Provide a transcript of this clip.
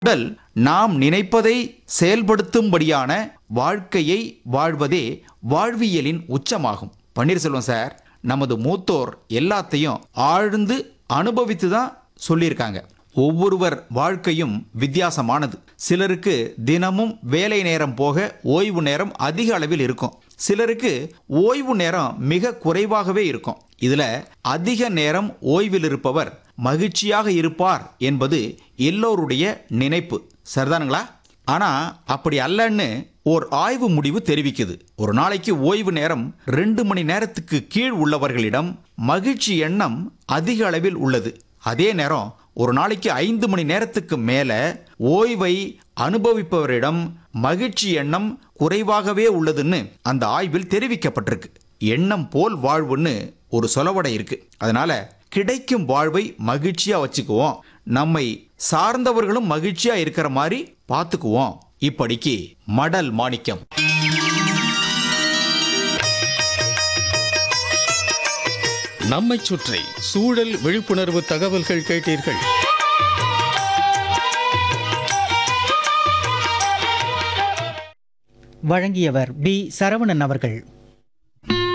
உடல் நாம் நினைப்பதை செயல்படுத்தும்படியான வாழ்க்கையை வாழ்வதே வாழ்வியலின் உச்சமாகும் பன்னீர்செல்வம் சார் நமது மூத்தோர் எல்லாத்தையும் ஆழ்ந்து அனுபவித்து தான் சொல்லியிருக்காங்க ஒவ்வொருவர் வாழ்க்கையும் வித்தியாசமானது சிலருக்கு தினமும் வேலை நேரம் போக ஓய்வு நேரம் அதிக அளவில் இருக்கும் சிலருக்கு ஓய்வு நேரம் மிக குறைவாகவே இருக்கும் இதுல அதிக நேரம் ஓய்வில் இருப்பவர் மகிழ்ச்சியாக இருப்பார் என்பது எல்லோருடைய நினைப்பு சரிதானுங்களா ஆனா அப்படி அல்லன்னு ஓர் ஆய்வு முடிவு தெரிவிக்குது ஒரு நாளைக்கு ஓய்வு நேரம் ரெண்டு மணி நேரத்துக்கு கீழ் உள்ளவர்களிடம் மகிழ்ச்சி எண்ணம் அதிக அளவில் உள்ளது அதே நேரம் ஒரு நாளைக்கு ஐந்து மணி நேரத்துக்கு மேல ஓய்வை அனுபவிப்பவரிடம் மகிழ்ச்சி எண்ணம் குறைவாகவே உள்ளதுன்னு அந்த ஆய்வில் தெரிவிக்கப்பட்டிருக்கு எண்ணம் போல் வாழ்வுன்னு ஒரு சொலவடை இருக்கு அதனால கிடைக்கும் வாழ்வை மகிழ்ச்சியா வச்சுக்குவோம் நம்மை சார்ந்தவர்களும் மகிழ்ச்சியா இருக்கிற மாதிரி பார்த்துக்குவோம் இப்படிக்கு மடல் மாணிக்கம் நம்மைச் சுற்றி சூழல் விழிப்புணர்வு தகவல்கள் கேட்டீர்கள் வழங்கியவர் பி சரவணன் அவர்கள்